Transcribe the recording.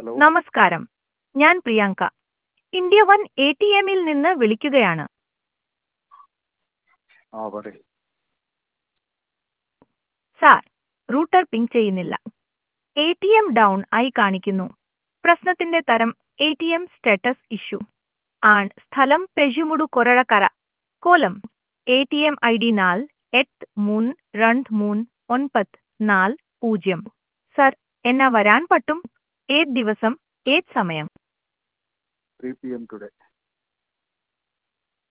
hello നമസ്കാരം ഞാൻ Priyanka India one A T എമ്മിൽ നിന്ന് വിളിക്കുകയാണ് ആ പറയ് സാർ റൂട്ടർ പിങ് ചെയ്യുന്നില്ല എ ടി എം ഡൗൺ ആയി കാണിക്കുന്നു പ്രശ്നത്തിന്റെ തരം A T M status issue ആണ് സ്ഥലം പെജുമുടു കൊറഴക്കര കോലം A T M I D നാൽ എട്ട് മൂന്ന് രണ്ട് മൂന്ന് ഒൻപത് നാല് പൂജ്യം സർ എന്നാ വരാൻ പറ്റും ഏത് ദിവസം ഏത് സമയം ത്രീ പി എം ടുഡേ